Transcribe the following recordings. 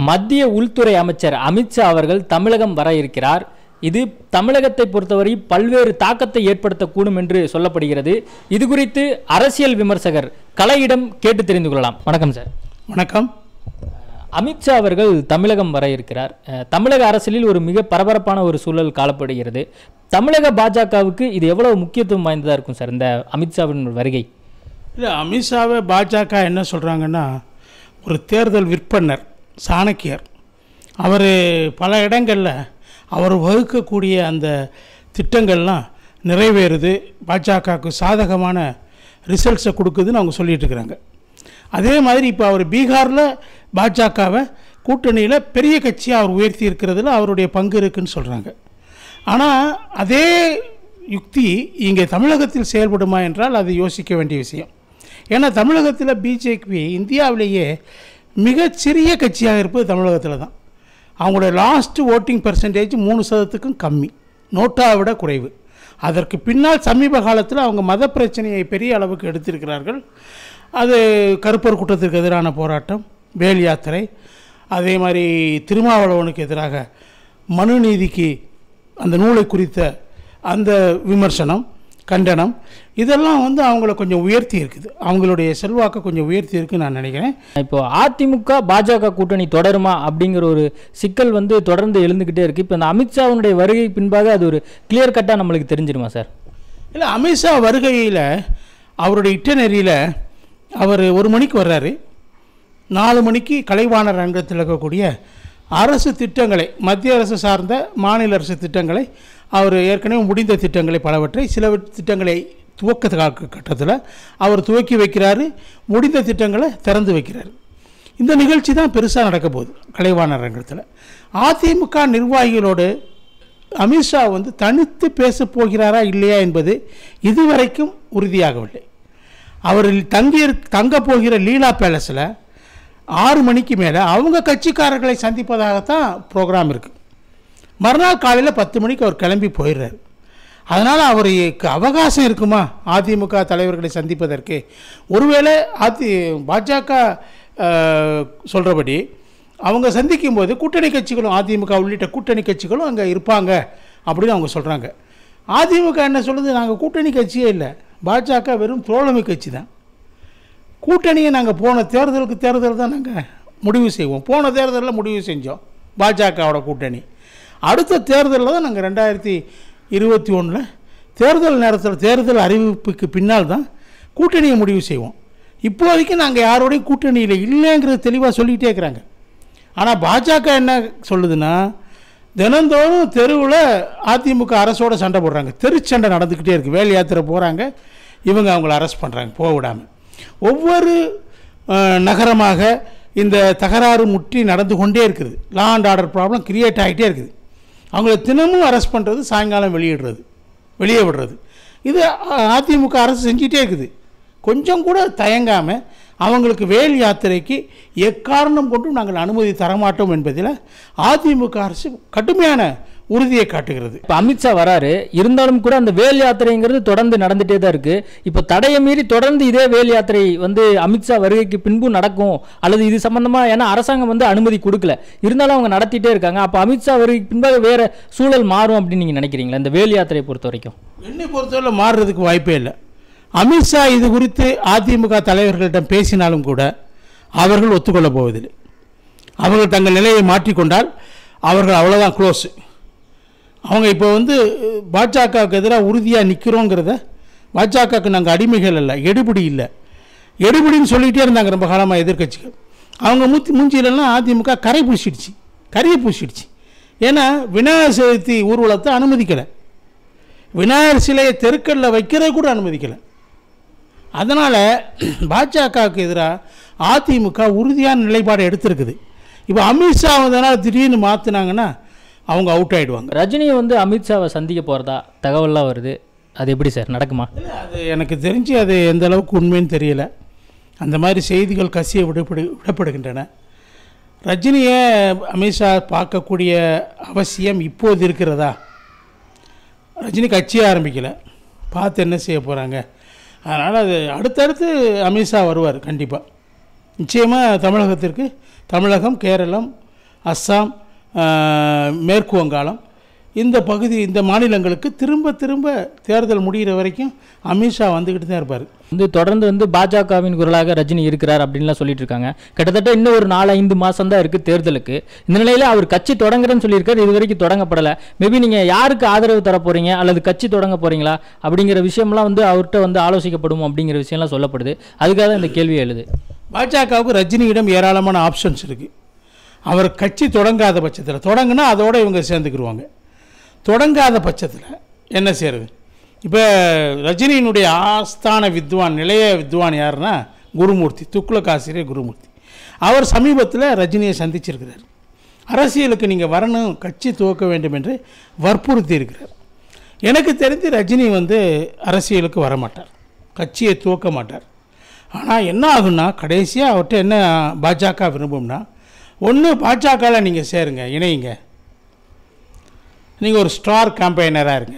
மத்திய உள்துறை அமைச்சர் அமித்ஷா அவர்கள் தமிழகம் வர இருக்கிறார் இது தமிழகத்தை பொறுத்தவரை பல்வேறு தாக்கத்தை ஏற்படுத்தக்கூடும் என்று சொல்லப்படுகிறது இது குறித்து அரசியல் விமர்சகர் கலையிடம் கேட்டு தெரிந்து கொள்ளலாம் வணக்கம் சார் வணக்கம் அமித்ஷா அவர்கள் தமிழகம் வர இருக்கிறார் அஹ், தமிழக அரசியலில் ஒரு மிக பரபரப்பான ஒரு சூழல் காணப்படுகிறது தமிழக பாஜகவுக்கு இது எவ்வளவு முக்கியத்துவம் வாய்ந்ததாக இருக்கும் சார் இந்த அமித்ஷாவின் வருகை இல்லை அமித்ஷாவை பாஜக என்ன சொல்கிறாங்கன்னா ஒரு தேர்தல் விற்பனர் சாணக்கியர் அவர் பல இடங்களில் அவர் வகுக்கக்கூடிய அந்த திட்டங்கள்லாம் நிறைவேறுது பாஜகவுக்கு சாதகமான ரிசல்ட்ஸை கொடுக்குதுன்னு அவங்க சொல்லிட்டு இருக்கிறாங்க அதே மாதிரி இப்போ அவர் பீகாரில் பாஜகவை கூட்டணியில் பெரிய கட்சியாக அவர் உயர்த்தி இருக்கிறதுல அவருடைய பங்கு இருக்குன்னு சொல்கிறாங்க ஆனால் அதே யுக்தி இங்கே தமிழகத்தில் செயல்படுமா என்றால் அது யோசிக்க வேண்டிய விஷயம் ஏன்னா தமிழகத்தில் பிஜேபி இந்தியாவிலேயே மிகச்சிறிய கட்சியாக இருப்பது தமிழகத்தில் தான் அவங்களோட லாஸ்ட் ஓட்டிங் பெர்சன்டேஜ் மூணு சதத்துக்கும் கம்மி நோட்டாவை விட குறைவு அதற்கு பின்னால் சமீப காலத்தில் அவங்க மத பிரச்சனையை பெரிய அளவுக்கு எடுத்திருக்கிறார்கள் அது கருப்பர் கூட்டத்திற்கு எதிரான போராட்டம் வேல் யாத்திரை அதே மாதிரி திருமாவளவனுக்கு எதிராக மனு நீதிக்கு அந்த நூலை குறித்த அந்த விமர்சனம் கண்டனம் இதெல்லாம் வந்து அவங்கள கொஞ்சம் உயர்த்தி இருக்குது அவங்களுடைய செல்வாக்கை கொஞ்சம் உயர்த்தி இருக்குன்னு நான் நினைக்கிறேன் இப்போ அதிமுக பாஜக கூட்டணி தொடருமா அப்படிங்கிற ஒரு சிக்கல் வந்து தொடர்ந்து எழுந்துக்கிட்டே இருக்கு இப்போ இந்த அமித்ஷாவினுடைய வருகை பின்பாக அது ஒரு கிளியர் கட்டாக நம்மளுக்கு தெரிஞ்சிருமா சார் இல்லை அமித்ஷா வருகையில் அவருடைய இட்டநெறியில் அவர் ஒரு மணிக்கு வர்றாரு நாலு மணிக்கு கலைவாணர் ரங்கத்தில் இருக்கக்கூடிய அரசு திட்டங்களை மத்திய அரசு சார்ந்த மாநில அரசு திட்டங்களை அவர் ஏற்கனவே முடிந்த திட்டங்களை பலவற்றை சில திட்டங்களை துவக்க கா- கட்டத்தில் அவர் துவக்கி வைக்கிறாரு முடிந்த திட்டங்களை திறந்து வைக்கிறார் இந்த நிகழ்ச்சி தான் பெருசாக நடக்க போகுது கலைவாணர் ரங்கத்தில் அதிமுக நிர்வாகிகளோடு அமித்ஷா வந்து தனித்து பேசப் போகிறாரா இல்லையா என்பது இதுவரைக்கும் உறுதியாகவில்லை அவர் தங்கி தங்க போகிற லீலா பேலஸில் ஆறு மணிக்கு மேலே அவங்க கட்சிக்காரர்களை சந்திப்பதாகத்தான் ப்ரோக்ராம் இருக்குது மறுநாள் காலையில் பத்து மணிக்கு அவர் கிளம்பி போயிடுறாரு அதனால் அவருக்கு அவகாசம் இருக்குமா அதிமுக தலைவர்களை சந்திப்பதற்கு ஒருவேளை அதி பாஜக சொல்கிறபடி அவங்க சந்திக்கும் போது கூட்டணி கட்சிகளும் அதிமுக உள்ளிட்ட கூட்டணி கட்சிகளும் அங்கே இருப்பாங்க அப்படின்னு அவங்க சொல்கிறாங்க அதிமுக என்ன சொல்லுது நாங்கள் கூட்டணி கட்சியே இல்லை பாஜக வெறும் தோழமை கட்சி தான் கூட்டணியை நாங்கள் போன தேர்தலுக்கு தேர்தல் தான் நாங்கள் முடிவு செய்வோம் போன தேர்தலில் முடிவு செஞ்சோம் பாஜகவோட கூட்டணி அடுத்த தேர்தலில் தான் நாங்கள் ரெண்டாயிரத்தி இருபத்தி ஒன்றில் தேர்தல் நேரத்தில் தேர்தல் அறிவிப்புக்கு பின்னால் தான் கூட்டணியை முடிவு செய்வோம் இப்போதைக்கு நாங்கள் யாரோடையும் கூட்டணியில் இல்லைங்கிறது தெளிவாக சொல்லிகிட்டே இருக்கிறாங்க ஆனால் பாஜக என்ன சொல்லுதுன்னா தினந்தோறும் தெருவில் அதிமுக அரசோட சண்டை போடுறாங்க தெருச்சண்டை நடந்துக்கிட்டே இருக்குது வேல் யாத்திரை போகிறாங்க இவங்க அவங்கள அரெஸ்ட் பண்ணுறாங்க போக விடாமல் ஒவ்வொரு அஹ், நகரமாக இந்த தகராறு முற்றி நடந்து கொண்டே இருக்குது law and order problem create ஆகிட்டே இருக்குது அவங்கள தினமும் அரெஸ்ட் பண்ணுறது சாயங்காலம் வெளியிடுறது வெளியே விடுறது இது அ- அதிமுக அரசு செஞ்சிட்டே இருக்குது கொஞ்சம் கூட தயங்காமல் அவங்களுக்கு வேல் யாத்திரைக்கு எக்காரணம் கொண்டும் நாங்கள் அனுமதி தரமாட்டோம் என்பதில் அதிமுக அரசு கடுமையான உறுதியை காட்டுகிறது இப்போ அமித்ஷா வராரு இருந்தாலும் கூட அந்த வேல் யாத்திரைங்கிறது தொடர்ந்து நடந்துட்டே தான் இருக்கு இப்போ தடையை மீறி தொடர்ந்து இதே வேல் யாத்திரை வந்து அமித்ஷா வருகைக்கு பின்பு நடக்கும் அல்லது இது சம்பந்தமா ஏன்னா அரசாங்கம் வந்து அனுமதி கொடுக்கல இருந்தாலும் அவங்க நடத்திட்டே இருக்காங்க அப்போ அமித்ஷா வருகைக்கு பின்பாக வேற சூழல் மாறும் அப்படின்னு நீங்க நினைக்கிறீங்களா இந்த வேல் யாத்திரையை பொறுத்த வரைக்கும் என்னை பொறுத்தவரை மாறுறதுக்கு வாய்ப்பே இல்லை அமித்ஷா இது குறித்து அதிமுக தலைவர்களிடம் பேசினாலும் கூட அவர்கள் ஒத்துக்கொள்ளப் போவதில்லை அவர்கள் தங்கள் நிலையை மாற்றிக்கொண்டால் அவர்கள் அவ்வளோதான் க்ளோஸ் அவங்க இப்போ வந்து பாஜகவுக்கு எதிராக உறுதியாக நிற்கிறோங்கிறத பாஜகவுக்கு நாங்கள் அடிமைகள் இல்லை எடுபிடி இல்லை எடுபிடின்னு சொல்லிகிட்டே இருந்தாங்க ரொம்ப காலமாக எதிர்க்கட்சிகள் அவங்க மூத்தி மூஞ்சியிலலாம் அதிமுக கரை பூசிடுச்சு கரையை பூசிடுச்சு ஏன்னா விநாயகர் சதுர்த்தி ஊர்வலத்தை அனுமதிக்கலை விநாயகர் சிலையை தெருக்கல்ல வைக்கிறத கூட அனுமதிக்கலை அதனால் பாஜகவுக்கு எதிராக அதிமுக உறுதியான நிலைப்பாடு எடுத்திருக்குது இப்போ அமித்ஷா வந்தனால திடீர்னு மாற்றினாங்கன்னா அவங்க அவுட் ஆகிடுவாங்க ரஜினியை வந்து அமித்ஷாவை சந்திக்க போறதா தகவல்லாம் வருது அது எப்படி சார் நடக்குமா அது எனக்கு தெரிஞ்சு அது எந்த அளவுக்கு உண்மைன்னு தெரியல அந்த மாதிரி செய்திகள் கசிய விடப்படு விடப்படுகின்றன ரஜினியை அமித்ஷா பார்க்கக்கூடிய அவசியம் இப்போது இருக்கிறதா ரஜினி கட்சியே ஆரம்பிக்கலை பார்த்து என்ன செய்ய போகிறாங்க அதனால் அது அடுத்தடுத்து அமித்ஷா வருவார் கண்டிப்பாக நிச்சயமாக தமிழகத்திற்கு தமிழகம் கேரளம் அஸ்ஸாம் ஆஹ், மேற்கு வங்காளம் இந்த பகுதி இந்த மாநிலங்களுக்கு திரும்ப திரும்ப தேர்தல் முடிகிற வரைக்கும் அமித்ஷா வந்துக்கிட்டு தான் இருப்பார் வந்து தொடர்ந்து வந்து பாஜகவின் குரலாக ரஜினி இருக்கிறார் அப்படின்லாம் சொல்லிட்டு இருக்காங்க கிட்டத்தட்ட இன்னும் ஒரு நாலு ஐந்து மாசம் தான் இருக்கு தேர்தலுக்கு இந்த நிலையில அவர் கட்சி தொடங்குறேன்னு சொல்லியிருக்காரு இது வரைக்கும் தொடங்கப்படலை மேபி நீங்க யாருக்கு ஆதரவு தர போறீங்க அல்லது கட்சி தொடங்க போறீங்களா அப்படிங்கிற விஷயம்லாம் வந்து அவர்கிட்ட வந்து ஆலோசிக்கப்படும் அப்படிங்கிற விஷயம்லாம் சொல்லப்படுது அதுக்காக தான் இந்த கேள்வி எழுது பாஜகவுக்கு ரஜினியிடம் ஏராளமான ஆப்ஷன்ஸ் இருக்குது அவர் கட்சி தொடங்காத பட்சத்தில் தொடங்குனா அதோட இவங்க சேர்ந்துக்கிருவாங்க தொடங்காத பட்சத்தில் என்ன செய்கிறது இப்போ ரஜினியினுடைய ஆஸ்தான வித்வான் நிலைய வித்வான் யாருன்னா குருமூர்த்தி துக்ளக் ஆசிரியர் குருமூர்த்தி அவர் சமீபத்தில் ரஜினியை சந்திச்சிருக்கிறார் அரசியலுக்கு நீங்கள் வரணும் கட்சி துவக்க வேண்டும் என்று வற்புறுத்தி இருக்கிறார் எனக்கு தெரிஞ்சு ரஜினி வந்து அரசியலுக்கு வரமாட்டார் கட்சியை துவக்க மாட்டார் ஆனால் என்ன ஆகும்னா கடைசியாக அவர்கிட்ட என்ன பாஜக விரும்பும்னா ஒன்று பாஜகவில் நீங்கள் சேருங்க இணையுங்க நீங்கள் ஒரு ஸ்டார் கேம்பெயினராக இருங்க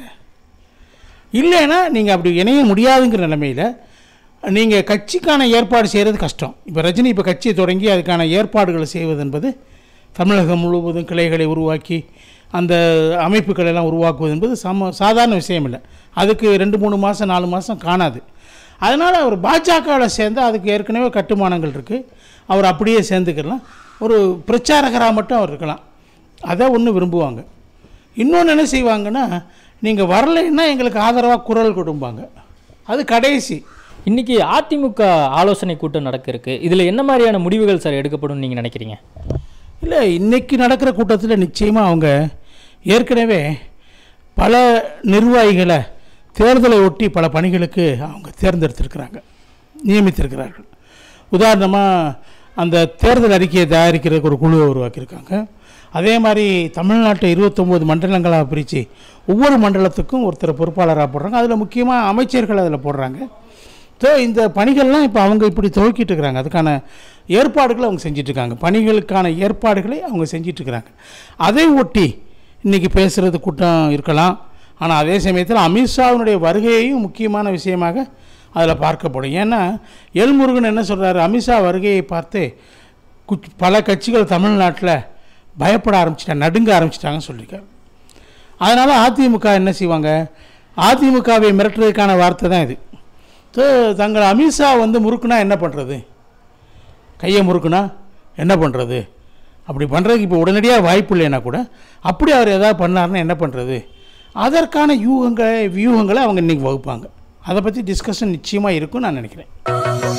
இல்லைன்னா நீங்கள் அப்படி இணைய முடியாதுங்கிற நிலைமையில் நீங்கள் கட்சிக்கான ஏற்பாடு செய்கிறது கஷ்டம் இப்போ ரஜினி இப்போ கட்சியை தொடங்கி அதுக்கான ஏற்பாடுகளை செய்வது என்பது தமிழகம் முழுவதும் கிளைகளை உருவாக்கி அந்த அமைப்புகளை எல்லாம் உருவாக்குவது என்பது சம சாதாரண விஷயம் இல்லை அதுக்கு ரெண்டு மூணு மாதம் நாலு மாதம் காணாது அதனால் அவர் பாஜகவில் சேர்ந்து அதுக்கு ஏற்கனவே கட்டுமானங்கள் இருக்குது அவர் அப்படியே சேர்ந்துக்கலாம் ஒரு பிரச்சாரகராக மட்டும் அவர் இருக்கலாம் அதை ஒன்று விரும்புவாங்க இன்னொன்று என்ன செய்வாங்கன்னா நீங்கள் வரலைன்னா எங்களுக்கு ஆதரவாக குரல் கொடுப்பாங்க அது கடைசி இன்னைக்கு அதிமுக ஆலோசனை கூட்டம் நடக்க இருக்கு இதுல என்ன மாதிரியான முடிவுகள் சார் எடுக்கப்படும் நீங்க நினைக்கிறீங்க இல்லை இன்னைக்கு நடக்கிற கூட்டத்தில் நிச்சயமாக அவங்க ஏற்கனவே பல நிர்வாகிகளை தேர்தலை ஒட்டி பல பணிகளுக்கு அவங்க தேர்ந்தெடுத்திருக்கிறாங்க நியமித்திருக்கிறார்கள் உதாரணமாக அந்த தேர்தல் அறிக்கையை தயாரிக்கிறதுக்கு ஒரு குழுவை உருவாக்கியிருக்காங்க அதே மாதிரி தமிழ்நாட்டை இருபத்தொம்போது மண்டலங்களாக பிரித்து ஒவ்வொரு மண்டலத்துக்கும் ஒருத்தர் பொறுப்பாளராக போடுறாங்க அதில் முக்கியமாக அமைச்சர்கள் அதில் போடுறாங்க ஸோ இந்த பணிகள்லாம் இப்போ அவங்க இப்படி துவக்கிட்டு இருக்கிறாங்க அதுக்கான ஏற்பாடுகளை அவங்க செஞ்சுட்டு இருக்காங்க பணிகளுக்கான ஏற்பாடுகளை அவங்க செஞ்சுட்டு இருக்கிறாங்க அதை ஒட்டி இன்றைக்கி பேசுகிறது கூட்டம் இருக்கலாம் ஆனால் அதே சமயத்தில் அமித்ஷாவினுடைய வருகையையும் முக்கியமான விஷயமாக அதில் பார்க்கப்படும் ஏன்னா எல்முருகன் என்ன சொல்கிறாரு அமித்ஷா வருகையை பார்த்து குச்- பல கட்சிகள் தமிழ்நாட்டில் பயப்பட ஆரம்பிச்சிட்டாங்க நடுங்க ஆரம்பிச்சிட்டாங்கன்னு சொல்லியிருக்காரு அதனால் அதிமுக என்ன செய்வாங்க அதிமுகவை மிரட்டுறதுக்கான வார்த்தை தான் இது ஸோ தங்கள் அமித்ஷா வந்து முறுக்குனா என்ன பண்ணுறது கையை முறுக்குனா என்ன பண்ணுறது அப்படி பண்ணுறதுக்கு இப்போ உடனடியாக வாய்ப்பு இல்லைன்னா கூட அப்படி அவர் எதாவது பண்ணாருன்னா என்ன பண்ணுறது அதற்கான யூகங்களை வியூகங்களை அவங்க இன்றைக்கி வகுப்பாங்க அதை பற்றி டிஸ்கஷன் நிச்சயமாக இருக்கும்னு நான் நினைக்கிறேன்